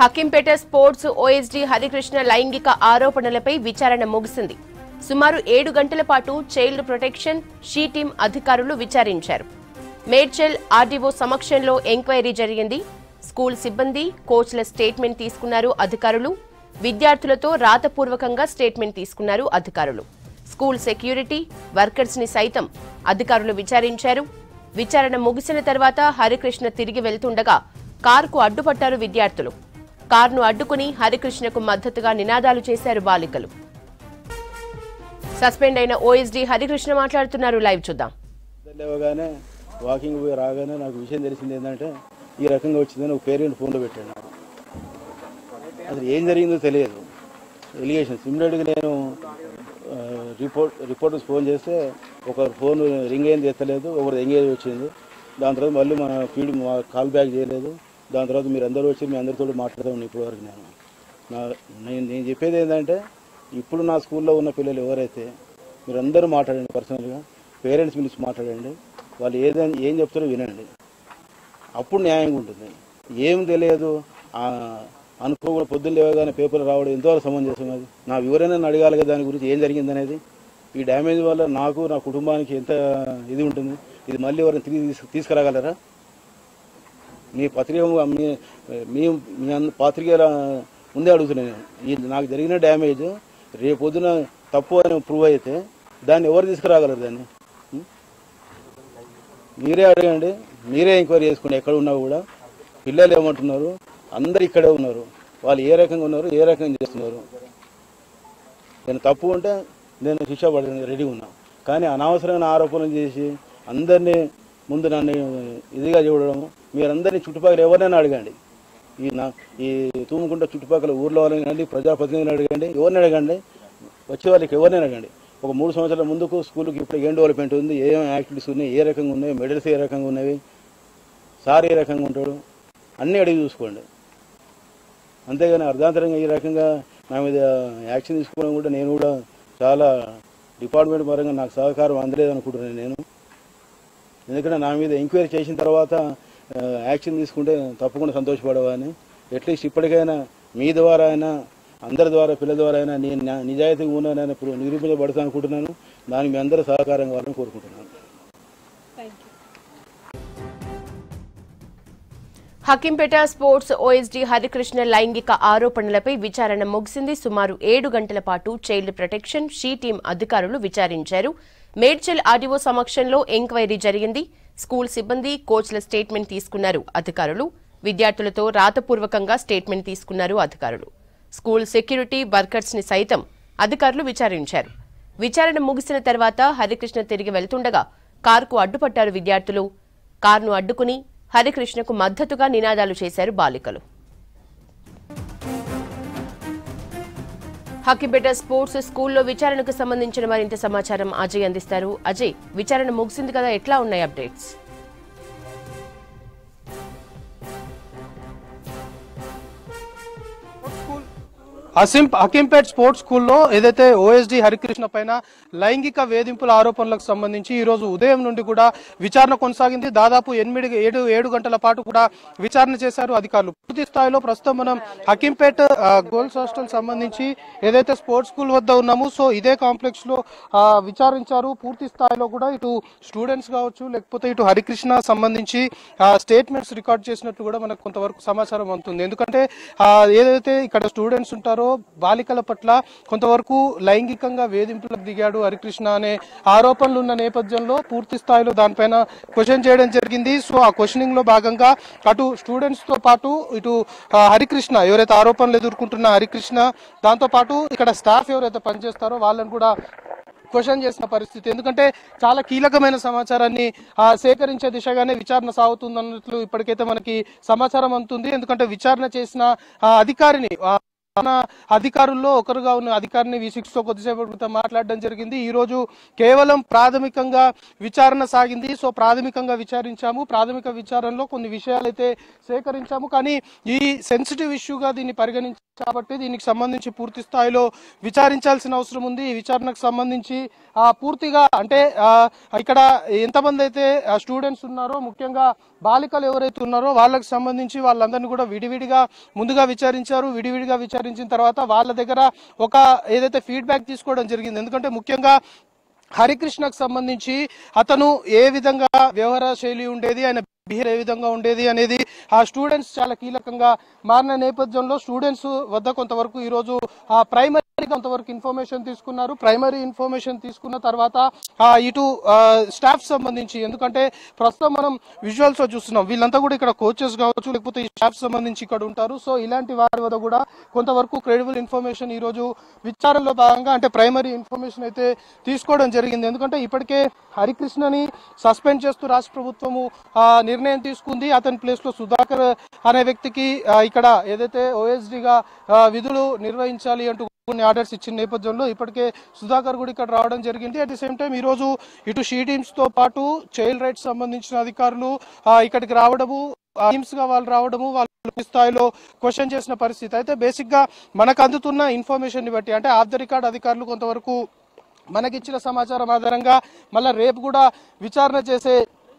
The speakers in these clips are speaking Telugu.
హకింపేట స్పోర్ట్స్ ఓఎస్డీ హరికృష్ణ లైంగిక ఆరోపణలపై విచారణ ముగిసింది సుమారు ఏడు గంటల పాటు చైల్డ్ ప్రొటెక్షన్ షీ టీం అధికారులు విచారించారు మేడ్చల్ ఆర్డీఓ సమక్షంలో ఎంక్వైరీ జరిగింది స్కూల్ సిబ్బంది కోచ్ల స్టేట్మెంట్ తీసుకున్నారు అధికారులు విద్యార్థులతో రాతపూర్వకంగా స్టేట్మెంట్ తీసుకున్నారు అధికారులు స్కూల్ సెక్యూరిటీ వర్కర్స్ ని సైతం అధికారులు విచారించారు విచారణ ముగిసిన తర్వాత హరికృష్ణ తిరిగి వెళ్తుండగా కారుకు అడ్డుపట్టారు విద్యార్థులు కారును అడ్డుకుని హరికృష్ణకు మద్దతుగా నినాదాలు చేశారు బాలికలు సస్పెండ్ అయిన ఓఎస్డీ హరికృష్ణ మాట్లాడుతున్నారు లైవ్ చూద్దాం లేవగానే వాకింగ్ పోయి రాగానే నాకు విషయం తెలిసింది ఏంటంటే ఈ రకంగా వచ్చిందని ఒక పేరెంట్ ఫోన్లో పెట్టాడు నాకు అసలు ఏం జరిగిందో తెలియదు ఎలిగేషన్స్ ఇమ్మీడియట్గా నేను ఆ, రిపోర్ట్ రిపోర్టర్స్ ఫోన్ చేస్తే ఒకరు ఫోన్ రింగ్ అయింది ఎత్తలేదు ఒకరు ఎంగేజ్ వచ్చింది దాని తర్వాత మళ్ళీ మన ఫీడ్ మా కాల్ బ్యాక్ చేయలేదు దాని తర్వాత మీరు అందరూ వచ్చి మీ అందరితో మాట్లాడదాం ఇప్పటివరకు నేను నా నేను నేను చెప్పేది ఏంటంటే ఇప్పుడు నా స్కూల్లో ఉన్న పిల్లలు ఎవరైతే మీరు అందరూ మాట్లాడండి పర్సనల్గా పేరెంట్స్ పిలిచి మాట్లాడండి వాళ్ళు ఏదైనా ఏం చెప్తారో వినండి అప్పుడు న్యాయంగా ఉంటుంది ఏం తెలియదు ఆ అనుకోకుండా పొద్దున్న లేవగానే పేపర్ రావడం ఎంతవరకు సమంజసం అది నా వివరణ అడగాలి కదా దాని గురించి ఏం జరిగింది అనేది ఈ డ్యామేజ్ వల్ల నాకు నా కుటుంబానికి ఎంత ఇది ఉంటుంది ఇది మళ్ళీ ఎవరైనా తిరిగి తీసుకు తీసుకురాగలరా మీ పత్రిక మీ మీ మీ అంద- పాత్రికేయుల ముందే అడుగుతున్నాను నేను ఈ నాకు జరిగిన డ్యామేజ్ రేపు పొద్దున తప్పు అని ప్రూవ్ అయితే దాన్ని ఎవరు తీసుకురాగలరు దాన్ని ఉం? మీరే అడగండి మీరే ఎంక్వైరీ చేసుకోండి ఎక్కడ ఉన్నా కూడా పిల్లలు ఏమంటున్నారు అందరు ఇక్కడే ఉన్నారు వాళ్ళు ఏ రకంగా ఉన్నారు ఏ రకంగా చేస్తున్నారు నేను తప్పు ఉంటే నేను శిక్ష పడడానికి రెడీ ఉన్నా కానీ అనవసరమైన ఆరోపణలు చేసి అందరినీ ముందు నన్ను ఇదిగా చూడడం మీరందరినీ చుట్టుపక్కల ఎవరినైనా అడగండి ఈ నా ఈ తూముకుంట చుట్టుపక్కల ఊర్లో వాళ్ళని అడగండి ప్రజాప్రతినిధిని అడగండి ఎవరిని అడగండి వచ్చే వాళ్ళకి ఎవరినైనా అడగండి ఒక మూడు సంవత్సరాల ముందుకు స్కూల్కి ఇప్పుడు ఏం డెవలప్మెంట్ ఉంది ఏం యాక్టివిటీస్ ఉన్నాయి ఏ రకంగా ఉన్నాయి మెడల్స్ ఏ రకంగా ఉన్నవి సార్ ఏ రకంగా ఉంటాడు అన్నీ అడిగి చూసుకోండి అంతేగాని అర్ధాంతరంగా ఈ రకంగా నా మీద యాక్షన్ తీసుకోవడం కూడా నేను కూడా చాలా డిపార్ట్మెంట్ పరంగా నాకు సహకారం అందలేదు అనుకుంటున్నాను నేను ఎందుకంటే నా మీద ఎంక్వైరీ చేసిన తర్వాత ఆ, యాక్షన్ తీసుకుంటే తప్పకుండా సంతోషపడవని అట్లీస్ట్ ఇప్పటికైనా మీ ద్వారా అయినా అందరి ద్వారా పిల్లల ద్వారా అయినా నేను నా- నిజాయితీగా ఉన్నానని ఇప్పుడు నిరూపించబడతా అనుకుంటున్నాను దానికి మీ అందరూ సహకారం కావాలని కోరుకుంటున్నాను హకింపేట స్పోర్ట్స్ ఓఎస్డీ హరికృష్ణ లైంగిక ఆరోపణలపై విచారణ ముగిసింది సుమారు ఏడు గంటల పాటు చైల్డ్ ప్రొటెక్షన్ షీ టీం అధికారులు విచారించారు మేడ్చల్ ఆర్డీఓ సమక్షంలో ఎంక్వైరీ జరిగింది స్కూల్ సిబ్బంది కోచ్ల స్టేట్మెంట్ తీసుకున్నారు అధికారులు విద్యార్థులతో రాతపూర్వకంగా స్టేట్మెంట్ తీసుకున్నారు అధికారులు స్కూల్ సెక్యూరిటీ వర్కర్స్ ని సైతం అధికారులు విచారించారు విచారణ ముగిసిన తర్వాత హరికృష్ణ తిరిగి వెళ్తుండగా కారుకు అడ్డుపట్టారు విద్యార్థులు కారును అడ్డుకుని హరికృష్ణకు మద్దతుగా నినాదాలు చేశారు బాలికలు హకిపేట స్పోర్ట్స్ స్కూల్లో విచారణకు సంబంధించిన మరింత సమాచారం అజయ్ అందిస్తారు అజయ్ విచారణ ముగిసింది కదా ఎట్లా ఉన్నాయి అప్డేట్స్ అసిం హకీంపేట్ స్పోర్ట్స్ స్కూల్లో ఏదైతే ఓఎస్డి హరికృష్ణ పైన లైంగిక వేధింపుల ఆరోపణలకు సంబంధించి ఈ రోజు ఉదయం నుండి కూడా విచారణ కొనసాగింది దాదాపు ఎనిమిది ఏడు ఏడు గంటల పాటు కూడా విచారణ చేశారు అధికారులు పూర్తి స్థాయిలో ప్రస్తుతం మనం హకీంపేట్ ఆ, గర్ల్స్ హాస్టల్ సంబంధించి ఏదైతే స్పోర్ట్స్ స్కూల్ వద్ద ఉన్నాము సో ఇదే కాంప్లెక్స్ లో ఆ, విచారించారు పూర్తి స్థాయిలో కూడా ఇటు స్టూడెంట్స్ కావచ్చు లేకపోతే ఇటు హరికృష్ణ సంబంధించి స్టేట్మెంట్స్ రికార్డ్ చేసినట్టు కూడా మనకు కొంతవరకు సమాచారం అందుతుంది ఎందుకంటే ఆ, ఏదైతే ఇక్కడ స్టూడెంట్స్ ఉంటారో బాలికల పట్ల కొంతవరకు లైంగికంగా వేధింపులకు దిగాడు హరికృష్ణ అనే ఆరోపణలు ఉన్న నేపథ్యంలో పూర్తి స్థాయిలో దానిపైన క్వశ్చన్ చేయడం జరిగింది సో ఆ క్వశ్చనింగ్ లో భాగంగా అటు స్టూడెంట్స్ తో పాటు ఇటు ఆ, హరికృష్ణ ఎవరైతే ఆరోపణలు ఎదుర్కొంటున్న హరికృష్ణ దాంతో పాటు ఇక్కడ స్టాఫ్ ఎవరైతే పనిచేస్తారో వాళ్ళని కూడా క్వశ్చన్ చేసిన పరిస్థితి ఎందుకంటే చాలా కీలకమైన సమాచారాన్ని ఆ, సేకరించే దిశగానే విచారణ సాగుతుందన్నట్లు ఇప్పటికైతే మనకి సమాచారం అందుతుంది ఎందుకంటే విచారణ చేసిన ఆ, అధికారిని ఆ, మన అధికారుల్లో ఒకరుగా ఉన్న అధికారిని వి సిక్స్ తో కొద్దిసేపు క్రితం మాట్లాడడం జరిగింది ఈ రోజు కేవలం ప్రాథమికంగా విచారణ సాగింది సో ప్రాథమికంగా విచారించాము ప్రాథమిక విచారణలో కొన్ని విషయాలు అయితే సేకరించాము కానీ ఈ సెన్సిటివ్ ఇష్యూగా దీన్ని పరిగణించి కాబట్టి దీనికి సంబంధించి పూర్తి స్థాయిలో విచారించాల్సిన అవసరం ఉంది ఈ విచారణకు సంబంధించి ఆ, పూర్తిగా అంటే ఆ, ఇక్కడ ఎంతమంది అయితే స్టూడెంట్స్ ఉన్నారో ముఖ్యంగా బాలికలు ఎవరైతే ఉన్నారో వాళ్ళకి సంబంధించి వాళ్ళందరినీ కూడా విడివిడిగా ముందుగా విచారించారు విడివిడిగా విచారించిన తర్వాత వాళ్ళ దగ్గర ఒక ఏదైతే ఫీడ్బ్యాక్ తీసుకోవడం జరిగింది ఎందుకంటే ముఖ్యంగా హరికృష్ణకు సంబంధించి అతను ఏ విధంగా వ్యవహార శైలి ఉండేది ఆయన బిహేవ్ ఏ విధంగా ఉండేది అనేది ఆ స్టూడెంట్స్ చాలా కీలకంగా మారిన నేపథ్యంలో స్టూడెంట్స్ వద్ద కొంతవరకు ఈరోజు ఆ ప్రైమరీ కొంతవరకు ఇన్ఫర్మేషన్ తీసుకున్నారు ప్రైమరీ ఇన్ఫర్మేషన్ తీసుకున్న తర్వాత ఆ ఇటు స్టాఫ్ సంబంధించి ఎందుకంటే ప్రస్తుతం మనం విజువల్స్ లో చూస్తున్నాం వీళ్ళంతా కూడా ఇక్కడ కోచెస్ కావచ్చు లేకపోతే ఈ స్టాఫ్ సంబంధించి ఇక్కడ ఉంటారు సో ఇలాంటి వారి వద్ద కూడా కొంతవరకు క్రెడిబుల్ ఇన్ఫర్మేషన్ ఈ రోజు విచారణలో భాగంగా అంటే ప్రైమరీ ఇన్ఫర్మేషన్ అయితే తీసుకోవడం జరిగింది ఎందుకంటే ఇప్పటికే హరికృష్ణని సస్పెండ్ చేస్తూ రాష్ట్ర ప్రభుత్వము ఆ, నిర్ణయం తీసుకుంది అతని ప్లేస్ లో సుధాకర్ అనే వ్యక్తికి ఆ, ఇక్కడ ఏదైతే ఓఎస్డిగా విధులు నిర్వహించాలి అంటూ కొన్ని ఆర్డర్స్ ఇచ్చిన నేపథ్యంలో ఇప్పటికే సుధాకర్ కూడా ఇక్కడ రావడం జరిగింది అట్ ది సేమ్ టైం ఈ రోజు ఇటు షీ టీమ్స్ తో పాటు చైల్డ్ రైట్స్ సంబంధించిన అధికారులు ఆ, ఇక్కడికి రావడము టీమ్స్ గా వాళ్ళు రావడము వాళ్ళు పూర్తి స్థాయిలో క్వశ్చన్ చేసిన పరిస్థితి అయితే బేసిక్ గా మనకు అందుతున్న ఇన్ఫర్మేషన్ ని బట్టి అంటే ఆఫ్ ద రికార్డ్ అధికారులు కొంతవరకు మనకిచ్చిన సమాచారం ఆధారంగా మళ్ళీ రేపు కూడా విచారణ చేసే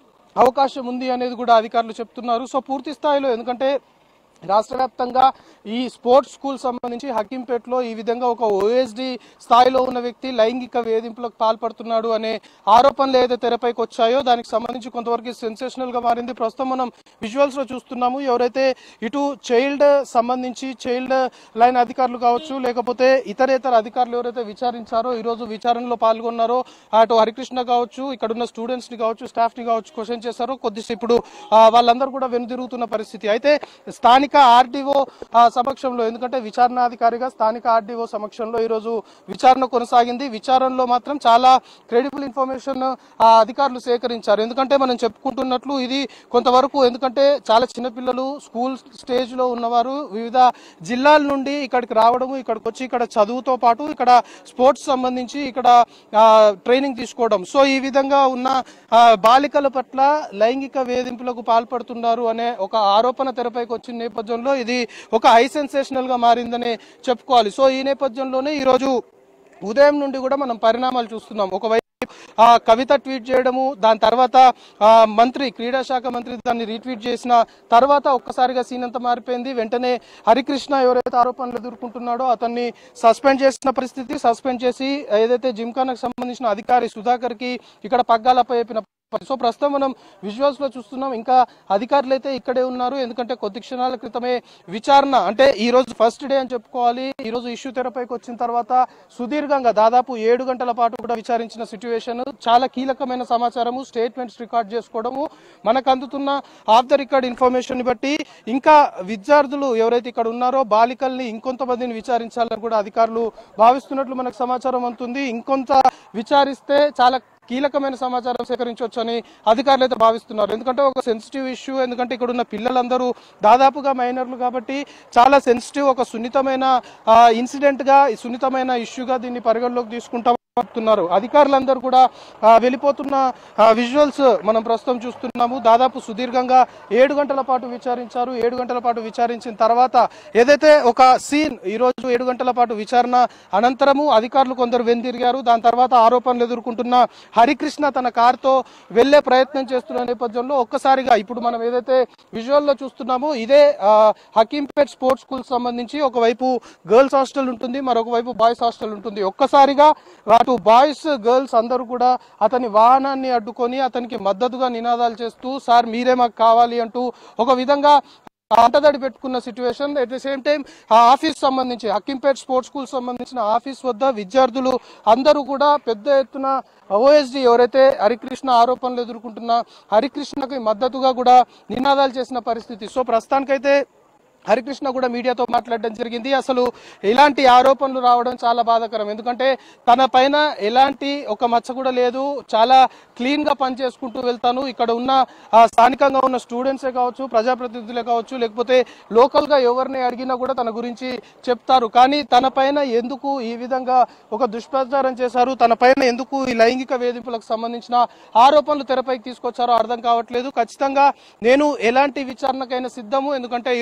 అవకాశం ఉంది అనేది కూడా అధికారులు చెప్తున్నారు సో పూర్తి స్థాయిలో ఎందుకంటే రాష్ట్ర వ్యాప్తంగా ఈ స్పోర్ట్స్ స్కూల్ సంబంధించి హకీంపేటలో ఈ విధంగా ఒక ఓఎస్డి స్థాయిలో ఉన్న వ్యక్తి లైంగిక వేధింపులకు పాల్పడుతున్నాడు అనే ఆరోపణలు ఏదైతే తెరపైకి వచ్చాయో దానికి సంబంధించి కొంతవరకు సెన్సేషనల్ గా మారింది ప్రస్తుతం మనం విజువల్స్ లో చూస్తున్నాము ఎవరైతే ఇటు చైల్డ్ సంబంధించి చైల్డ్ లైన్ అధికారులు కావచ్చు లేకపోతే ఇతరేతర అధికారులు ఎవరైతే విచారించారో ఈ రోజు విచారణలో పాల్గొన్నారో అటు హరికృష్ణ కావచ్చు ఇక్కడ ఉన్న స్టూడెంట్స్ ని కావచ్చు స్టాఫ్ ని కావచ్చు క్వశ్చన్ చేశారో కొద్దిసేపు ఇప్పుడు ఆ, వాళ్ళందరూ కూడా వెనుదిరుగుతున్న పరిస్థితి అయితే స్థానిక ఆర్డీఓ సమక్షంలో ఎందుకంటే విచారణాధికారిగా స్థానిక ఆర్డీఓ సమక్షంలో ఈ రోజు విచారణ కొనసాగింది విచారణలో మాత్రం చాలా క్రెడిబుల్ ఇన్ఫర్మేషన్ ఆ అధికారులు సేకరించారు ఎందుకంటే మనం చెప్పుకుంటున్నట్లు ఇది కొంతవరకు ఎందుకంటే చాలా చిన్నపిల్లలు స్కూల్ స్టేజ్ లో ఉన్నవారు వివిధ జిల్లాల నుండి ఇక్కడికి రావడము ఇక్కడికి వచ్చి ఇక్కడ చదువుతో పాటు ఇక్కడ స్పోర్ట్స్ సంబంధించి ఇక్కడ ఆ, ట్రైనింగ్ తీసుకోవడం సో ఈ విధంగా ఉన్న ఆ, బాలికల పట్ల లైంగిక వేధింపులకు పాల్పడుతున్నారు అనే ఒక ఆరోపణ తెరపైకి వచ్చిన నేపథ్యంలో ఇది ఒక హై సెన్సేషనల్ గా మారిందని చెప్పుకోవాలి సో ఈ నేపథ్యంలోనే ఈ రోజు ఉదయం నుండి కూడా మనం పరిణామాలు చూస్తున్నాం ఒకవైపు ఆ కవిత ట్వీట్ చేయడము దాని తర్వాత ఆ మంత్రి క్రీడా శాఖ మంత్రి దాన్ని రీట్వీట్ చేసిన తర్వాత ఒక్కసారిగా సీన్ అంతా మారిపోయింది వెంటనే హరికృష్ణ ఎవరైతే ఆరోపణలు ఎదుర్కొంటున్నాడో అతన్ని సస్పెండ్ చేసిన పరిస్థితి సస్పెండ్ చేసి ఏదైతే జిమ్ఖానాకు సంబంధించిన అధికారి సుధాకర్ కి ఇక్కడ పగ్గాలపై చెప్పిన సో ప్రస్తుతం మనం విజువల్స్ లో చూస్తున్నాం ఇంకా అధికారులు అయితే ఇక్కడే ఉన్నారు ఎందుకంటే కొద్ది క్షణాల క్రితమే విచారణ అంటే ఈ రోజు ఫస్ట్ డే అని చెప్పుకోవాలి ఈ రోజు ఇష్యూ తెరపైకి వచ్చిన తర్వాత సుదీర్ఘంగా దాదాపు ఏడు గంటల పాటు కూడా విచారించిన సిచ్యువేషన్ చాలా కీలకమైన సమాచారము స్టేట్మెంట్స్ రికార్డ్ చేసుకోవడము మనకు అందుతున్న ఆఫ్ ద రికార్డ్ ఇన్ఫర్మేషన్ ని బట్టి ఇంకా విద్యార్థులు ఎవరైతే ఇక్కడ ఉన్నారో బాలికల్ని ఇంకొంతమందిని విచారించాలని కూడా అధికారులు భావిస్తున్నట్లు మనకు సమాచారం అందుతుంది ఇంకొంత విచారిస్తే చాలా కీలకమైన సమాచారం సేకరించవచ్చని అధికారులు అయితే భావిస్తున్నారు ఎందుకంటే ఒక సెన్సిటివ్ ఇష్యూ ఎందుకంటే ఇక్కడ ఉన్న పిల్లలందరూ దాదాపుగా మైనర్లు కాబట్టి చాలా సెన్సిటివ్ ఒక సున్నితమైన ఇన్సిడెంట్ గా ఈ సున్నితమైన ఇష్యూగా దీన్ని పరిగణలోకి తీసుకుంటాం చెప్తున్నారు అధికారులందరూ కూడా ఆ, వెళ్ళిపోతున్న విజువల్స్ మనం ప్రస్తుతం చూస్తున్నాము దాదాపు సుదీర్ఘంగా ఏడు గంటల పాటు విచారించారు ఏడు గంటల పాటు విచారించిన తర్వాత ఏదైతే ఒక సీన్ ఈ రోజు ఏడు గంటల పాటు విచారణ అనంతరము అధికారులు కొందరు వెనుదిరిగారు దాని తర్వాత ఆరోపణలు ఎదుర్కొంటున్న హరికృష్ణ తన కారుతో వెళ్లే ప్రయత్నం చేస్తున్న నేపథ్యంలో ఒక్కసారిగా ఇప్పుడు మనం ఏదైతే విజువల్ లో చూస్తున్నామో ఇదే ఆ, హకీంపేట్ స్పోర్ట్స్ స్కూల్ సంబంధించి ఒకవైపు గర్ల్స్ హాస్టల్ ఉంటుంది మరొక వైపు బాయ్స్ హాస్టల్ ఉంటుంది ఒక్కసారిగా అటు బాయ్స్ గర్ల్స్ అందరూ కూడా అతని వాహనాన్ని అడ్డుకొని అతనికి మద్దతుగా నినాదాలు చేస్తూ సార్ మీరే మాకు కావాలి అంటూ ఒక విధంగా అంటదడి పెట్టుకున్న situation at the same time ఆ ఆఫీస్ సంబంధించి హక్కింపేట్ స్పోర్ట్స్ స్కూల్ సంబంధించిన ఆఫీస్ వద్ద విద్యార్థులు అందరూ కూడా పెద్ద ఎత్తున ఓఎస్డి ఎవరైతే హరికృష్ణ ఆరోపణలు ఎదుర్కొంటున్న హరికృష్ణకి మద్దతుగా కూడా నినాదాలు చేసిన పరిస్థితి సో ప్రస్తుతానికైతే హరికృష్ణ కూడా మీడియాతో మాట్లాడడం జరిగింది అసలు ఇలాంటి ఆరోపణలు రావడం చాలా బాధాకరం ఎందుకంటే తన పైన ఎలాంటి ఒక మచ్చ కూడా లేదు చాలా క్లీన్ గా పని చేసుకుంటూ వెళ్తాను ఇక్కడ ఉన్న ఆ, స్థానికంగా ఉన్న స్టూడెంట్సే కావచ్చు ప్రజాప్రతినిధులే కావచ్చు లేకపోతే లోకల్ గా ఎవరిని అడిగినా కూడా తన గురించి చెప్తారు కానీ తన పైన ఎందుకు ఈ విధంగా ఒక దుష్ప్రచారం చేశారు తన పైన ఎందుకు ఈ లైంగిక వేధింపులకు సంబంధించిన ఆరోపణలు తెరపైకి తీసుకొచ్చారో అర్థం కావట్లేదు ఖచ్చితంగా నేను ఎలాంటి విచారణకైనా సిద్ధము ఎందుకంటే ఈ రోజు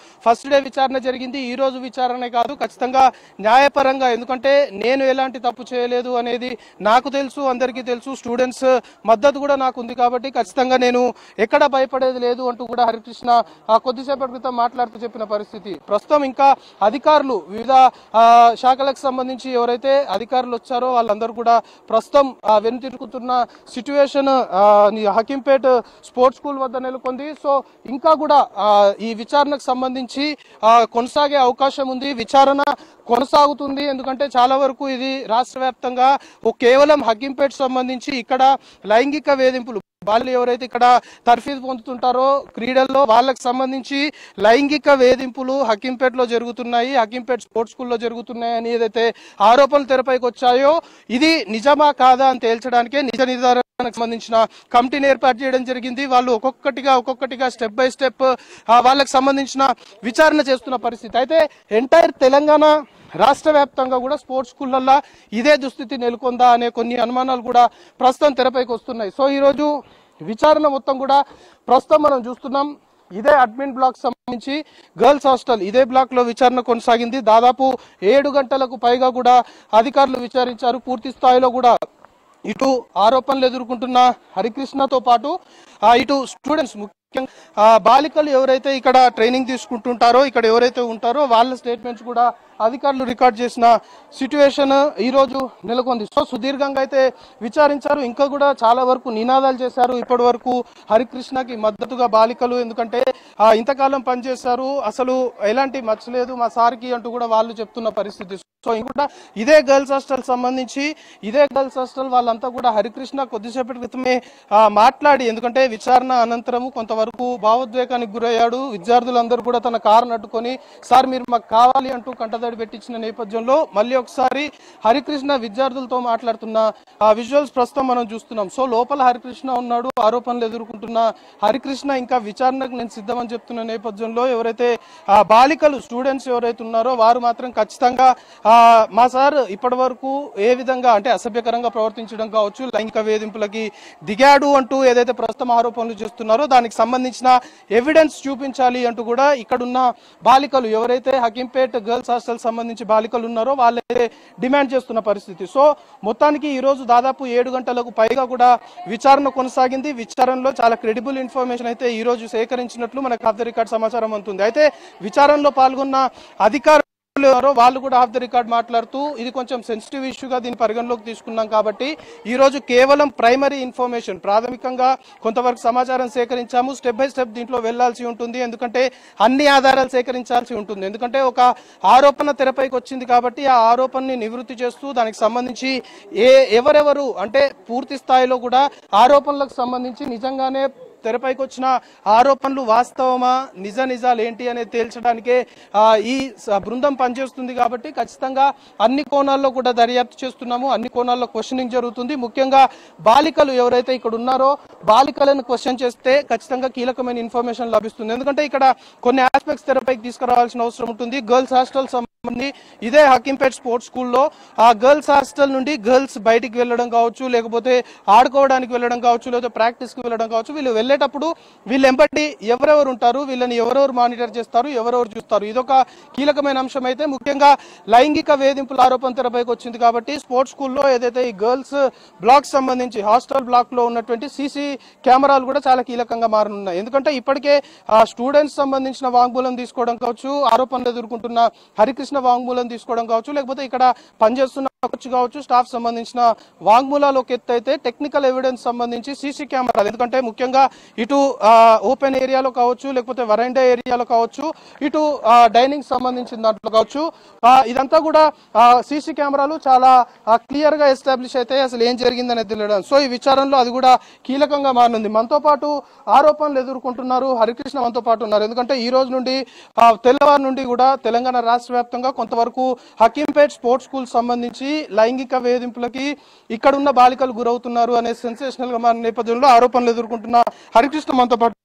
ఫస్ట్ డే విచారణ జరిగింది ఈ రోజు విచారణ కాదు ఖచ్చితంగా న్యాయపరంగా ఎందుకంటే నేను ఎలాంటి తప్పు చేయలేదు అనేది నాకు తెలుసు అందరికీ తెలుసు స్టూడెంట్స్ మద్దతు కూడా నాకు ఉంది కాబట్టి ఖచ్చితంగా నేను ఎక్కడ భయపడేది లేదు అంటూ కూడా హరికృష్ణ ఆ కొద్దిసేపటి క్రితం మాట్లాడుతూ చెప్పిన పరిస్థితి ప్రస్తుతం ఇంకా అధికారులు వివిధ ఆ, శాఖలకు సంబంధించి ఎవరైతే అధికారులు వచ్చారో వాళ్ళందరూ కూడా ప్రస్తుతం ఆ, వెనుతిరుగుతున్న సిచ్యువేషన్ హకీంపేట్ స్పోర్ట్స్ స్కూల్ వద్ద నెలకొంది సో ఇంకా కూడా ఆ, ఈ విచారణకు సంబంధించి ఆ, కొనసాగే అవకాశం ఉంది విచారణ కొనసాగుతుంది ఎందుకంటే చాలా వరకు ఇది రాష్ట్ర వ్యాప్తంగా ఓ కేవలం హకీంపేట్ సంబంధించి ఇక్కడ లైంగిక వేధింపులు బాలు ఎవరైతే ఇక్కడ తర్ఫీదు పొందుతుంటారో క్రీడల్లో వాళ్ళకి సంబంధించి లైంగిక వేధింపులు హకీంపేటలో జరుగుతున్నాయి హకీంపేట్ స్పోర్ట్స్ స్కూల్లో జరుగుతున్నాయి అని ఏదైతే ఆరోపణలు తెరపైకి వచ్చాయో ఇది నిజమా కాదా అని తేల్చడానికే నిజ నిర్ధారణకు సంబంధించిన కమిటీని ఏర్పాటు చేయడం జరిగింది వాళ్ళు ఒక్కొక్కటిగా ఒక్కొక్కటిగా స్టెప్ బై స్టెప్ వాళ్ళకి సంబంధించిన విచారణ చేస్తున్న పరిస్థితి అయితే ఎంటైర్ తెలంగాణ రాష్ట్ర వ్యాప్తంగా కూడా స్పోర్ట్స్ స్కూళ్ళల్లో ఇదే దుస్థితి నెలకొందా అనే కొన్ని అనుమానాలు కూడా ప్రస్తుతం తెరపైకి వస్తున్నాయి సో ఈరోజు విచారణ మొత్తం కూడా ప్రస్తుతం మనం చూస్తున్నాం ఇదే అడ్మిన్ బ్లాక్ సంబంధించి గర్ల్స్ హాస్టల్ ఇదే బ్లాక్ లో విచారణ కొనసాగింది దాదాపు ఏడు గంటలకు పైగా కూడా అధికారులు విచారించారు పూర్తి స్థాయిలో కూడా ఇటు ఆరోపణలు ఎదుర్కొంటున్న హరికృష్ణతో పాటు ఆ, ఇటు స్టూడెంట్స్ ముఖ్యంగా ఆ, బాలికలు ఎవరైతే ఇక్కడ ట్రైనింగ్ తీసుకుంటుంటారో ఇక్కడ ఎవరైతే ఉంటారో వాళ్ళ స్టేట్మెంట్స్ కూడా అధికారులు రికార్డ్ చేసిన సిచ్యువేషన్ ఈ రోజు నెలకొంది సో సుదీర్ఘంగా అయితే విచారించారు ఇంకా కూడా చాలా వరకు నినాదాలు చేశారు ఇప్పటి వరకు హరికృష్ణకి మద్దతుగా బాలికలు ఎందుకంటే ఆ, ఇంతకాలం పనిచేశారు అసలు ఎలాంటి మచ్చలేదు మా సార్కి అంటూ కూడా వాళ్ళు చెప్తున్న పరిస్థితి సో ఇంకా ఇదే గర్ల్స్ హాస్టల్ సంబంధించి ఇదే గర్ల్స్ హాస్టల్ వాళ్ళంతా కూడా హరికృష్ణ కొద్దిసేపటి క్రితమే ఆ, మాట్లాడి ఎందుకంటే విచారణ అనంతరము కొంతవరకు భావోద్వేగానికి గురయ్యాడు విద్యార్థులందరూ కూడా తన కారు నట్టుకొని సార్ మీరు మాకు కావాలి అంటూ కంటదడి పెట్టించిన నేపథ్యంలో మళ్ళీ ఒకసారి హరికృష్ణ విద్యార్థులతో మాట్లాడుతున్న ఆ విజువల్స్ ప్రస్తుతం మనం చూస్తున్నాం సో లోపల హరికృష్ణ ఉన్నాడు ఆరోపణలు ఎదుర్కొంటున్న హరికృష్ణ ఇంకా విచారణకు నేను సిద్ధమని చెప్తున్న నేపథ్యంలో ఎవరైతే ఆ బాలికలు స్టూడెంట్స్ ఎవరైతే ఉన్నారో వారు మాత్రం ఖచ్చితంగా ఆ, మా సార్ ఇప్పటి వరకు ఏ విధంగా అంటే అసభ్యకరంగా ప్రవర్తించడం కావచ్చు లైంగిక వేధింపులకి దిగాడు అంటూ ఏదైతే ప్రస్తుతం ఆరోపణలు చేస్తున్నారో దానికి సంబంధించిన ఎవిడెన్స్ చూపించాలి అంటూ కూడా ఇక్కడున్న బాలికలు ఎవరైతే హకీంపేట్ గర్ల్స్ హాస్టల్ సంబంధించి బాలికలు ఉన్నారో వాళ్ళైతే డిమాండ్ చేస్తున్న పరిస్థితి సో మొత్తానికి ఈ రోజు దాదాపు ఏడు గంటలకు పైగా కూడా విచారణ కొనసాగింది విచారణలో చాలా క్రెడిబుల్ ఇన్ఫర్మేషన్ అయితే ఈ రోజు సేకరించినట్లు మనకు ఆఫ్ ద రికార్డ్ సమాచారం అందుతుంది అయితే విచారణలో పాల్గొన్న అధికారులు ఎవరో వాళ్ళు కూడా ఆఫ్ ద రికార్డ్ మాట్లాడుతూ ఇది కొంచెం సెన్సిటివ్ ఇష్యూగా దీన్ని పరిగణలోకి తీసుకున్నాం కాబట్టి ఈ రోజు కేవలం ప్రైమరీ ఇన్ఫర్మేషన్ ప్రాథమికంగా కొంతవరకు సమాచారం సేకరించాము స్టెప్ బై స్టెప్ దీంట్లో వెళ్లాల్సి ఉంటుంది ఎందుకంటే అన్ని ఆధారాలు సేకరించాల్సి ఉంటుంది ఎందుకంటే ఒక ఆరోపణ తెరపైకి వచ్చింది కాబట్టి ఆ ఆరోపణని నివృత్తి చేస్తూ దానికి సంబంధించి ఏ ఎవరెవరు అంటే పూర్తి స్థాయిలో కూడా ఆరోపణలకు సంబంధించి నిజంగానే తెరపైకి వచ్చిన ఆరోపణలు వాస్తవమా నిజ నిజాలు ఏంటి అనేది తేల్చడానికే ఆ, ఈ స- బృందం పనిచేస్తుంది కాబట్టి ఖచ్చితంగా అన్ని కోణాల్లో కూడా దర్యాప్తు చేస్తున్నాము అన్ని కోణాల్లో క్వశ్చనింగ్ జరుగుతుంది ముఖ్యంగా బాలికలు ఎవరైతే ఇక్కడ ఉన్నారో బాలికలను క్వశ్చన్ చేస్తే ఖచ్చితంగా కీలకమైన ఇన్ఫర్మేషన్ లభిస్తుంది ఎందుకంటే ఇక్కడ కొన్ని ఆస్పెక్ట్స్ తెరపైకి తీసుకురావాల్సిన అవసరం ఉంటుంది గర్ల్స్ హాస్టల్ సంబంధించి ఇదే హకీంపేట్ స్పోర్ట్స్ స్కూల్లో ఆ గర్ల్స్ హాస్టల్ నుండి గర్ల్స్ బయటికి వెళ్ళడం కావచ్చు లేకపోతే ఆడుకోవడానికి వెళ్ళడం కావచ్చు లేకపోతే ప్రాక్టీస్ కి వెళ్ళడం కావచ్చు వీళ్ళు వెళ్ళేటప్పుడు వీళ్ళు ఎంబటి ఎవరెవరు ఉంటారు వీళ్ళని ఎవరెవరు మానిటర్ చేస్తారు ఎవరెవరు చూస్తారు ఇదొక కీలకమైన అంశం అయితే ముఖ్యంగా లైంగిక వేధింపుల ఆరోపణ తెరపైకి వచ్చింది కాబట్టి స్పోర్ట్స్ స్కూల్లో ఏదైతే ఈ గర్ల్స్ బ్లాక్ సంబంధించి హాస్టల్ బ్లాక్ లో ఉన్నటువంటి సీసీ కెమెరాలు కూడా చాలా కీలకంగా మారనున్నాయి ఎందుకంటే ఇప్పటికే ఆ స్టూడెంట్స్ సంబంధించిన వాంగ్మూలం తీసుకోవడం కావచ్చు ఆరోపణలు ఎదుర్కొంటున్న హరికృష్ణ వాంగ్మూలం తీసుకోవడం కావచ్చు లేకపోతే ఇక్కడ పనిచేస్తున్న కోచ్ కావచ్చు స్టాఫ్ సంబంధించిన వాంగ్మూలాలు ఒక ఎత్తు అయితే టెక్నికల్ ఎవిడెన్స్ సంబంధించి సీసీ కెమెరాలు ఎందుకంటే ముఖ్యంగా ఇటు ఓపెన్ ఏరియాలో కావచ్చు లేకపోతే వరండా ఏరియాలో కావచ్చు ఇటు డైనింగ్ సంబంధించిన దాంట్లో కావచ్చు ఆ, ఇదంతా కూడా సీసీ కెమెరాలు చాలా క్లియర్ గా ఎస్టాబ్లిష్ అయితే అసలు ఏం జరిగిందనేది తెలియడం సో ఈ విచారణలో అది కూడా కీలకంగా మారింది మనతో పాటు ఆరోపణలు ఎదుర్కొంటున్నారు హరికృష్ణ మనతో పాటు ఉన్నారు ఎందుకంటే ఈ రోజు నుండి ఆ, తెల్లవారు నుండి కూడా తెలంగాణ రాష్ట్ర వ్యాప్తంగా కొంతవరకు హకీంపేట్ స్పోర్ట్స్ స్కూల్ సంబంధించి లైంగిక వేధింపులకి ఇక్కడున్న బాలికలు గురవుతున్నారు అనే సెన్సేషనల్ గా మారిన నేపథ్యంలో ఆరోపణలు ఎదుర్కొంటున్న హరికృష్ణ మనతో పాటు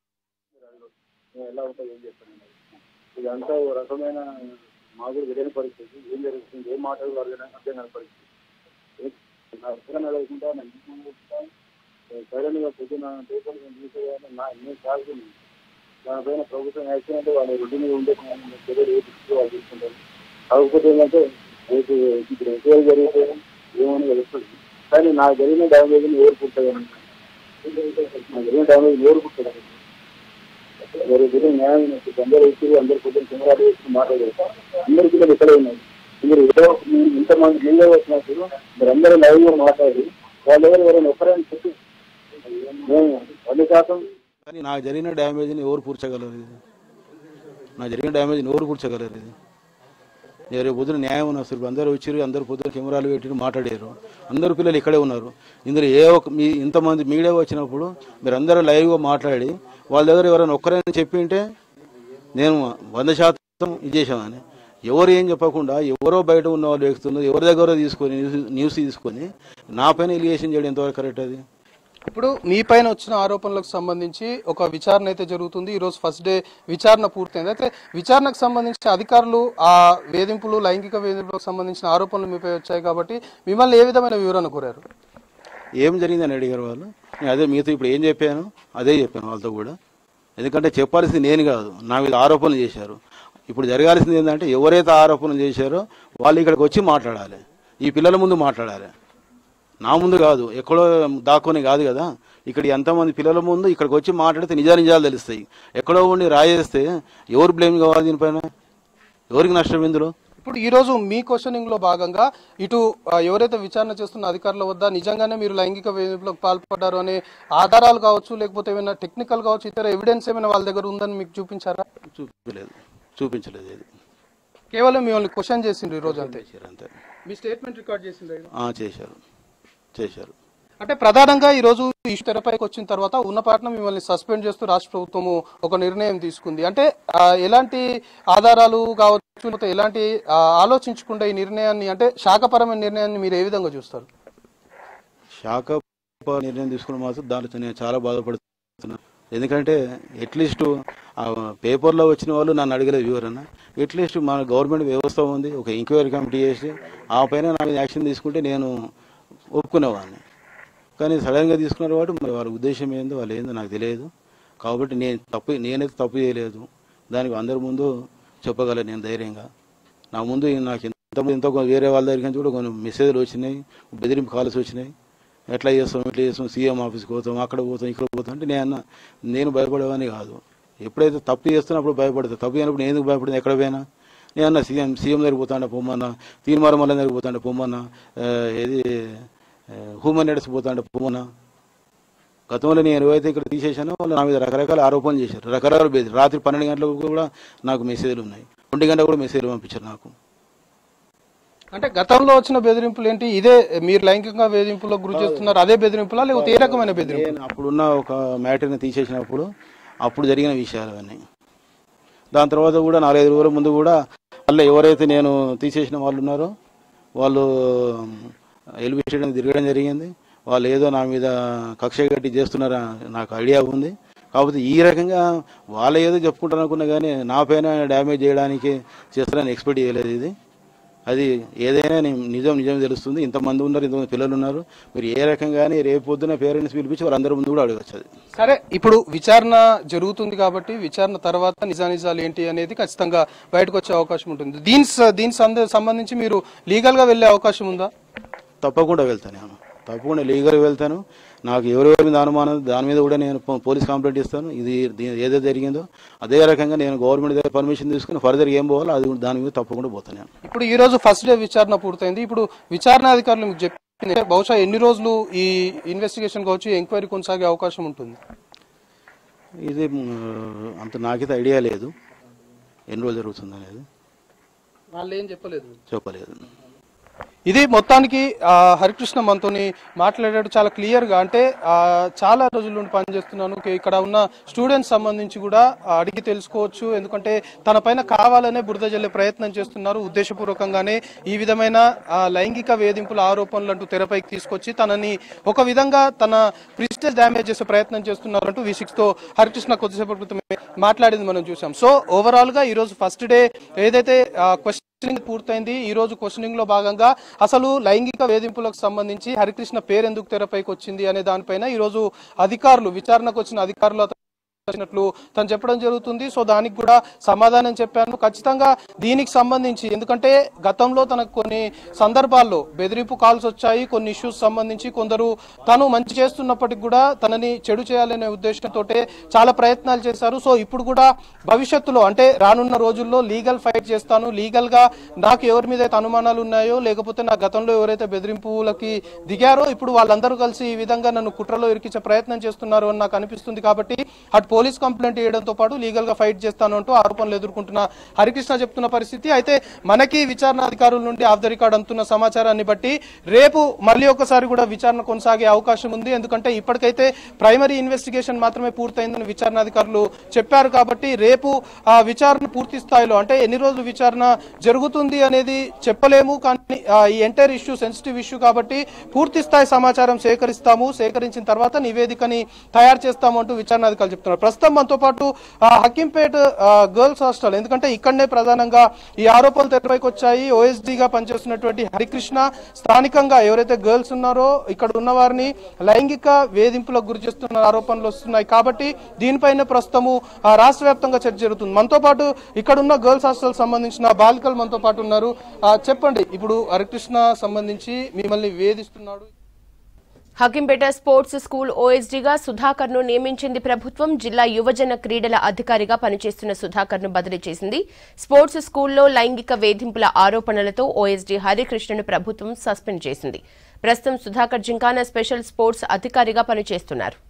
ఎలా ఉంటుంది ఏం చెప్తాను ఇదంతా ఓ రకమైన మాకు కూడా తెలియని పరిస్థితి ఏం జరుగుతుంది ఏం మాటలు అర్థం అర్థం కాని పరిస్థితి ఏ- నా ఉత్తరం అడగకుండా నా ఇంటి ముందు సడన్ గా పొద్దున పేపర్ చూసేదాన్ని నా నేను కాల్సింది దానిపైన ప్రభుత్వం యాక్షన్ అంటే వాళ్ళ రెడ్డి మీద ఉండే చర్యలు ఏ దృష్టిలో వాళ్ళు తీసుకుంటారు కాకపోతే ఏంటంటే రేపు ఇప్పుడు ఎంక్వైరీ జరిగితే ఏమని తెలుస్తుంది కానీ నాకు జరిగిన డ్యామేజ్ ఎవరు పుట్టదు నాకు జరిగిన డ్యామేజ్ ఎవరు పుట్టదు వేరే జరిగిన న్యాయం ఇప్పుడు అందరూ వచ్చి అందరు పొద్దున్న కెమెరాలు వేసుకుని మాట్లాడారు అందరి పిల్లలు ఇక్కడే ఉన్నారు మీరు ఏదో మీరు ఇంతమంది జిల్లా వచ్చినప్పుడు మీరు అందరూ లైవ్ గా మాట్లాడి వాళ్ళు ఎవరు ఎవరైనా ఒక్కరైనా చెప్పి మేము వంద శాతం కానీ నాకు జరిగిన డ్యామేజ్ని ఎవరు పూడ్చగలరు ఇది నాకు జరిగిన డ్యామేజ్ని ఎవరు పూడ్చగలరు ఇది నేను రేపు పొద్దున న్యాయం ఉన్నా అసలు అందరూ వచ్చారు అందరు పొద్దున కెమెరాలు పెట్టి మాట్లాడారు అందరు పిల్లలు ఇక్కడే ఉన్నారు ఇందులో ఏ ఒక్క మీ ఇంతమంది మీడియా వచ్చినప్పుడు మీరు అందరూ లైవ్గా మాట్లాడి వాళ్ళ దగ్గర ఎవరైనా ఒక్కరైనా చెప్పి ఉంటే నేను వంద శాతం ఇది చేసామని ఎవరు ఏం చెప్పకుండా ఎవరో బయట ఉన్న వాళ్ళు వ్యక్తులు ఎవరి దగ్గర తీసుకొని న్యూస్ న్యూస్ తీసుకొని నా పైన ఎలిగేషన్ చేయడం ఎంతవరకు కరెక్ట్ అది ఇప్పుడు మీ పైన వచ్చిన ఆరోపణలకు సంబంధించి ఒక విచారణ అయితే జరుగుతుంది ఈ రోజు ఫస్ట్ డే విచారణ పూర్తయింది అయితే విచారణకు సంబంధించి అధికారులు ఆ వేధింపులు లైంగిక వేధింపులకు సంబంధించిన ఆరోపణలు మీపై వచ్చాయి కాబట్టి మిమ్మల్ని ఏ విధమైన వివరణ కోరారు ఏం జరిగిందని అడిగారు వాళ్ళు నేను అదే మీతో ఇప్పుడు ఏం చెప్పాను అదే చెప్పాను వాళ్ళతో కూడా ఎందుకంటే చెప్పాల్సింది నేను కాదు నా మీద ఆరోపణలు చేశారు ఇప్పుడు జరగాల్సింది ఏంటంటే ఎవరైతే ఆరోపణలు చేశారో వాళ్ళు ఇక్కడికి వచ్చి మాట్లాడాలి ఈ పిల్లల ముందు మాట్లాడాలి నా ముందు కాదు ఎక్కడో దాక్కొని కాదు కదా ఇక్కడ ఎంతమంది పిల్లల ముందు ఇక్కడికి వచ్చి మాట్లాడితే నిజా నిజాలు తెలుస్తాయి ఎక్కడో ఉండి రాయేస్తే ఎవరు బ్లేమ్ కావాలి దీనిపైన ఎవరికి నష్టం ఇందులో ఇప్పుడు ఈ రోజు మీ క్వశ్చనింగ్ లో భాగంగా ఇటు ఆ, ఎవరైతే విచారణ చేస్తున్న అధికారుల వద్ద నిజంగానే మీరు లైంగిక వేధింపులకు పాల్పడ్డారు అనే ఆధారాలు కావచ్చు లేకపోతే ఏమైనా టెక్నికల్ కావచ్చు ఇతర ఎవిడెన్స్ ఏమైనా వాళ్ళ దగ్గర ఉందని మీకు చూపించారా చూపించలేదు చూపించలేదు ఇది కేవలం మిమ్మల్ని క్వశ్చన్ చేసిండ్రు ఈ రోజు అంతే చేశారు అంతే మీ స్టేట్మెంట్ రికార్డ్ చేసిండ్రు ఆ, చేశారు చేశారు అంటే ప్రధానంగా ఈ రోజు ఈ తెరపైకి వచ్చిన తర్వాత ఉన్నపాట్న మిమ్మల్ని సస్పెండ్ చేస్తూ రాష్ట్ర ప్రభుత్వము ఒక నిర్ణయం తీసుకుంది అంటే ఆ, ఎలాంటి ఆధారాలు కావచ్చు లేకపోతే ఎలాంటి ఆ, ఆలోచించకుండా ఈ నిర్ణయాన్ని అంటే శాఖపరమైన నిర్ణయాన్ని మీరు ఏ విధంగా చూస్తారు శాఖ నిర్ణయం తీసుకున్న మాత్రం దాంట్లో నేను చాలా బాధపడుతున్నాను ఎందుకంటే అట్లీస్ట్ ఆ పేపర్లో వచ్చిన వాళ్ళు నన్ను అడగలేదు వివరణ అట్లీస్ట్ మన గవర్నమెంట్ వ్యవస్థ ఉంది ఒక ఎంక్వైరీ కమిటీ చేసి ఆ పైన నా మీద యాక్షన్ తీసుకుంటే నేను ఒప్పుకునేవాడిని కానీ సడన్గా తీసుకున్నారు వాడు మరి వాళ్ళ ఉద్దేశం ఏందో వాళ్ళు ఏందో నాకు తెలియదు కాబట్టి నేను తప్పు నేనైతే తప్పు చేయలేదు దానికి అందరి ముందు చెప్పగలను నేను ధైర్యంగా నా ముందు నాకు ఇంత ఇంత వేరే వాళ్ళ దగ్గర నుంచి కూడా కొన్ని మెసేజ్లు వచ్చినాయి బెదిరింపు కాల్స్ వచ్చినాయి ఎట్లా చేస్తాం ఎట్లా చేస్తాం సీఎం ఆఫీస్కి పోతాం అక్కడ పోతాం ఇక్కడ పోతాం అంటే నేను అన్నా నేను భయపడేవాని కాదు ఎప్పుడైతే తప్పు చేస్తున్నప్పుడు భయపడతా తప్పు అయినప్పుడు నేను ఎందుకు భయపడింది ఎక్కడ పోయినా నేను అన్న సీఎం సీఎం దగ్గర పోతాండ పొమ్మన్నా తీర్మార మల్ల దగ్గర పోతాండ పొమ్మన్నా ఆ, ఏది హ్యూమన్ రైట్స్ పోతాండ పొమ్మన్నా గతంలో నేను ఏవైతే ఇక్కడ తీసేశానో వాళ్ళు నా మీద రకరకాల ఆరోపణలు చేశారు రకరకాల బెదిరి రాత్రి పన్నెండు గంటలకు కూడా నాకు మెసేజ్లు ఉన్నాయి ఒంటి గంట కూడా మెసేజ్లు పంపించారు నాకు అంటే గతంలో వచ్చిన బెదిరింపులు ఏంటి ఇదే మీరు లైంగికంగా వేధింపులకు గురి చేస్తున్నారు అదే బెదిరింపులా లేకపోతే ఏ రకమైన బెదిరింపు నేను అప్పుడున్న ఒక మ్యాటర్ని తీసేసినప్పుడు అప్పుడు జరిగిన విషయాలు అవన్నీ దాని తర్వాత కూడా నాలుగైదు రోజుల ముందు కూడా మళ్ళీ ఎవరైతే నేను తీసేసిన వాళ్ళు ఉన్నారో వాళ్ళు ఎల్బీ స్టేడియం తిరగడం జరిగింది వాళ్ళు ఏదో నా మీద కక్ష కట్టి చేస్తున్నారా నాకు ఐడియా ఉంది కాకపోతే ఈ రకంగా వాళ్ళు ఏదో చెప్పుకుంటారు అనుకున్నా కానీ నా పైన డ్యామేజ్ చేయడానికి చేస్తారని ఎక్స్పెక్ట్ చేయలేదు ఇది అది ఏదైనా ని- నిజం నిజం తెలుస్తుంది ఇంతమంది ఉన్నారు ఇంతమంది పిల్లలు ఉన్నారు మీరు ఏ రకంగానే రేపు పొద్దున పేరెంట్స్ పిలిపించి వాళ్ళందరి ముందు కూడా అడగచ్చు అది సరే ఇప్పుడు విచారణ జరుగుతుంది కాబట్టి విచారణ తర్వాత నిజానిజాలు ఏంటి అనేది ఖచ్చితంగా బయటకు వచ్చే అవకాశం ఉంటుంది దీని స- దీని సంద- సంబంధించి మీరు లీగల్ గా వెళ్లే అవకాశం ఉందా తప్పకుండా వెళ్తాను నేను తప్పకుండా లీగల్గా వెళ్తాను నాకు ఎవరెవరి మీద అనుమానం దాని మీద కూడా నేను పో- పోలీస్ కంప్లైంట్ ఇస్తాను ఇది దీ- ఏదైతే జరిగిందో అదే రకంగా నేను గవర్నమెంట్ దగ్గర పర్మిషన్ తీసుకుని ఫర్దర్ ఏం పోవాలో అది దాని మీద తప్పకుండా పోతాను నేను ఇప్పుడు ఈ రోజు ఫస్ట్ డే విచారణ పూర్తయింది ఇప్పుడు విచారణ అధికారులు మీకు చెప్పింది బహుశా ఎన్ని రోజులు ఈ ఇన్వెస్టిగేషన్ కావచ్చు ఎంక్వైరీ కొనసాగే అవకాశం ఉంటుంది ఇది మ్, అంత నాకైతే ఐడియా లేదు ఎన్ని రోజులు జరుగుతుంది అనేది వాళ్ళు ఏం చెప్పలేదు చెప్పలేదు ఇది మొత్తానికి ఆ, హరికృష్ణ మనతోని మాట్లాడాడు చాలా క్లియర్ గా అంటే ఆ, చాలా రోజుల నుండి పనిచేస్తున్నాను కే- ఇక్కడ ఉన్న స్టూడెంట్స్ సంబంధించి కూడా ఆ, అడిగి తెలుసుకోవచ్చు ఎందుకంటే తన పైన కావాలనే బురద జల్లే ప్రయత్నం చేస్తున్నారు ఉద్దేశపూర్వకంగానే ఈ విధమైన ఆ, లైంగిక వేధింపుల ఆరోపణలు అంటూ తెరపైకి తీసుకొచ్చి తనని ఒక విధంగా తన ప్రిస్టేజ్ డ్యామేజ్ చేసే ప్రయత్నం చేస్తున్నారు అంటూ వి తో హరికృష్ణ కొద్దిసేపటి క్రితమే మాట్లాడింది మనం చూసాం సో ఓవరాల్ గా ఈ రోజు ఫస్ట్ డే ఏదైతే క్వశ్చన్ క్వశ్చనింగ్ పూర్తయింది ఈ రోజు క్వశ్చనింగ్ లో భాగంగా అసలు లైంగిక వేధింపులకు సంబంధించి హరికృష్ణ పేరు ఎందుకు తెరపైకి వచ్చింది అనే దానిపైన ఈ రోజు అధికారులు విచారణకు వచ్చిన అధికారులు వచ్చినట్లు తను చెప్పడం జరుగుతుంది సో దానికి కూడా సమాధానం చెప్పాను ఖచ్చితంగా దీనికి సంబంధించి ఎందుకంటే గతంలో తనకు కొన్ని సందర్భాల్లో బెదిరింపు కాల్స్ వచ్చాయి కొన్ని ఇష్యూస్ సంబంధించి కొందరు తను మంచి చేస్తున్నప్పటికి కూడా తనని చెడు చేయాలనే ఉద్దేశంతో చాలా ప్రయత్నాలు చేశారు సో ఇప్పుడు కూడా భవిష్యత్తులో అంటే రానున్న రోజుల్లో లీగల్ ఫైట్ చేస్తాను లీగల్ గా నాకు ఎవరి మీద అయితే అనుమానాలు ఉన్నాయో లేకపోతే నా గతంలో ఎవరైతే బెదిరింపులకి దిగారో ఇప్పుడు వాళ్ళందరూ కలిసి ఈ విధంగా నన్ను కుట్రలో ఇరికించే ప్రయత్నం చేస్తున్నారు అని నాకు అనిపిస్తుంది కాబట్టి అటు పోలీస్ కంప్లైంట్ చేయడంతో పాటు లీగల్ గా ఫైట్ చేస్తాను అంటూ ఆరోపణలు ఎదుర్కొంటున్న హరికృష్ణ చెప్తున్న పరిస్థితి అయితే మనకి విచారణ అధికారుల నుండి ఆఫ్ ద రికార్డ్ అందుతున్న సమాచారాన్ని బట్టి రేపు మళ్ళీ ఒకసారి కూడా విచారణ కొనసాగే అవకాశం ఉంది ఎందుకంటే ఇప్పటికైతే ప్రైమరీ ఇన్వెస్టిగేషన్ మాత్రమే పూర్తయిందని విచారణ అధికారులు చెప్పారు కాబట్టి రేపు ఆ విచారణ పూర్తి స్థాయిలో అంటే ఎన్ని రోజులు విచారణ జరుగుతుంది అనేది చెప్పలేము కానీ ఆ, ఈ ఎంటైర్ ఇష్యూ సెన్సిటివ్ ఇష్యూ కాబట్టి పూర్తి స్థాయి సమాచారం సేకరిస్తాము సేకరించిన తర్వాత నివేదికని తయారు చేస్తాము అంటూ విచారణ అధికారులు చెప్తున్నారు ప్రస్తుతం మనతో పాటు ఆ, హకీంపేట్ ఆ, గర్ల్స్ హాస్టల్ ఎందుకంటే ఇక్కడనే ప్రధానంగా ఈ ఆరోపణలు తెరపైకి వచ్చాయి OSD గా పనిచేస్తున్నటువంటి హరికృష్ణ స్థానికంగా ఎవరైతే గర్ల్స్ ఉన్నారో ఇక్కడ ఉన్న వారిని లైంగిక వేధింపులకు గురి చేస్తున్న ఆరోపణలు వస్తున్నాయి కాబట్టి దీనిపైన ప్రస్తుతము ఆ, రాష్ట్ర వ్యాప్తంగా చర్చ జరుగుతుంది మనతో పాటు ఇక్కడ ఉన్న గర్ల్స్ హాస్టల్ సంబంధించిన బాలికలు మనతో పాటు ఉన్నారు ఆ, చెప్పండి ఇప్పుడు హరికృష్ణ సంబంధించి మిమ్మల్ని వేధిస్తున్నాడు హకింపేట స్పోర్ట్స్ స్కూల్ ఓఎస్డీగా సుధాకర్ ను నియమించింది ప్రభుత్వం జిల్లా యువజన క్రీడల అధికారిగా పనిచేస్తున్న సుధాకర్ ను బదిలీ చేసింది స్పోర్ట్స్ స్కూల్లో లైంగిక వేధింపుల ఆరోపణలతో ఓఎస్డీ హరికృష్ణను ప్రభుత్వం సస్పెండ్ చేసింది ప్రస్తుతం సుధాకర్ జింకానా స్పెషల్ స్పోర్ట్స్ అధికారిగా పనిచేస్తున్నారు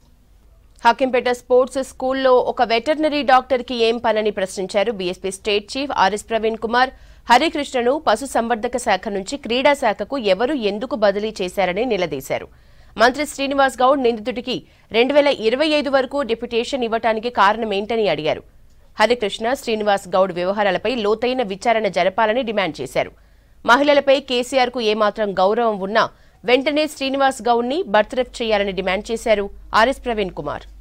హకింపేట స్పోర్ట్స్ స్కూల్లో ఒక వెటర్నరీ డాక్టర్ కి ఏం పనని ప్రశ్నించారు BSP state chief RS Praveen Kumar హరికృష్ణను పశు సంవర్ధక శాఖ నుంచి క్రీడా శాఖకు ఎవరు ఎందుకు బదిలీ చేశారని నిలదీశారు మంత్రి శ్రీనివాస్ గౌడ్ నిందితుడికి రెండు వేల ఇరవై ఐదు వరకు డిప్యుటేషన్ ఇవ్వటానికి కారణమేంటని అడిగారు హరికృష్ణ శ్రీనివాస్ గౌడ్ వ్యవహారాలపై లోతైన విచారణ జరపాలని డిమాండ్ చేశారు మహిళలపై కేసీఆర్ కు ఏమాత్రం గౌరవం ఉన్నా వెంటనే శ్రీనివాస్ గౌడ్ ని బర్తరఫ్ చేయాలని డిమాండ్ చేశారు ఆర్ఎస్ ప్రవీణ్ కుమార్